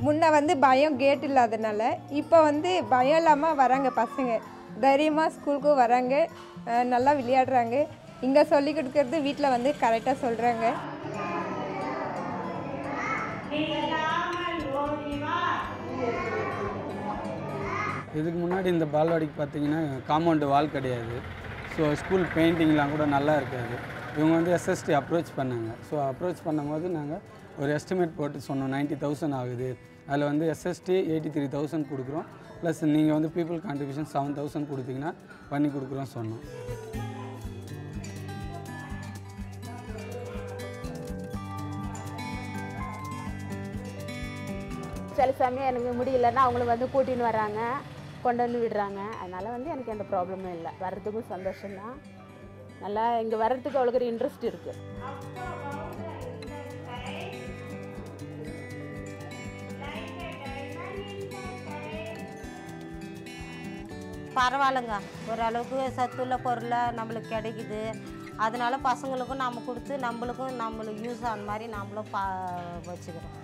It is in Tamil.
முன்ன வந்து பயம் கேட் இல்லாதனால இப்போ வந்து பயம் இல்லாமல் வராங்க பசங்க தைரியமாக ஸ்கூலுக்கும் வராங்க அஹ் நல்லா விளையாடுறாங்க இங்கே சொல்லி கொடுக்கறது வீட்டில் வந்து கரெக்டாக சொல்கிறாங்க இதுக்கு முன்னாடி இந்த பால்வாடிக்கு பார்த்தீங்கன்னா காம்பவுண்டு வால் கிடையாது ஸோ ஸ்கூல் பெயிண்டிங்லாம் கூட நல்லா இருக்காது இவங்க வந்து எஸ்எஸ்டி அப்ரோச் பண்ணாங்க ஸோ அப்ரோச் பண்ணும்போது நாங்கள் ஒரு எஸ்டிமேட் போட்டு சொன்னோம் நைன்ட்டி தௌசண்ட் ஆகுது அதில் வந்து எஸ்எஸ்டி எயிட்டி த்ரீ தௌசண்ட் கொடுக்குறோம் ப்ளஸ் நீங்கள் வந்து பீப்புள் கான்ட்ரிபியூஷன் செவன் தௌசண்ட் கொடுத்தீங்கன்னா பண்ணி கொடுக்குறோம் சொன்னோம் சில சமயம் எனக்கு முடியலன்னா அவங்கள வந்து கூட்டின்னு வராங்க கொண்டு வந்து விடுறாங்க அதனால் வந்து எனக்கு எந்த ப்ராப்ளமும் இல்லை வர்றதுக்கும் சந்தோஷம்தான் நல்லா இங்கே வர்றதுக்கு அவளுக்கு ஒரு இன்ட்ரெஸ்ட் இருக்குது பரவாயில்லைங்க ஓரளவுக்கு சத்துள்ள பொருளாக நம்மளுக்கு கிடைக்குது அதனால பசங்களுக்கும் நம்ம கொடுத்து நம்மளுக்கும் நம்மளுக்கு யூஸ் ஆன மாதிரி நம்மளும் பா வச்சுக்கிறோம்